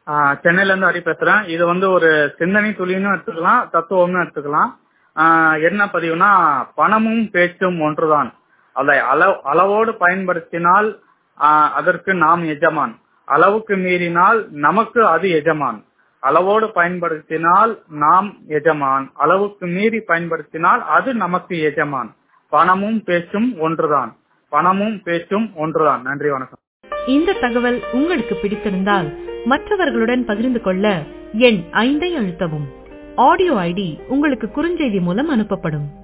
ஆஹ் சென்னையில இருந்து ஹரி பேசுறேன் இது வந்து ஒரு சிந்தனை துளின்னு எடுத்துக்கலாம் தத்துவம்னு எடுத்துக்கலாம் ஆஹ் என்ன பதிவுனா பணமும் பேச்சும் ஒன்றுதான் அதை அளவு அளவோடு பயன்படுத்தினால் ஆஹ் அதற்கு நாம் எஜமான் அளவுக்கு மீறினால் நமக்கு அது எஜமான் அளவோடு பயன்படுத்தினால் நாம் எஜமான் அளவுக்கு மீறி பயன்படுத்தினால் அது நமக்கு எஜமான் பணமும் பேச்சும் ஒன்றுதான் பணமும் பேச்சும் ஒன்றுதான் நன்றி வணக்கம் இந்த தகவல் உங்களுக்கு பிடித்திருந்தால் மற்றவர்களுடன் பகிர்ந்து கொள்ள எண் ஐந்தை அழுத்தவும் ஆடியோ ஐடி உங்களுக்கு குறுஞ்செய்தி மூலம் அனுப்பப்படும்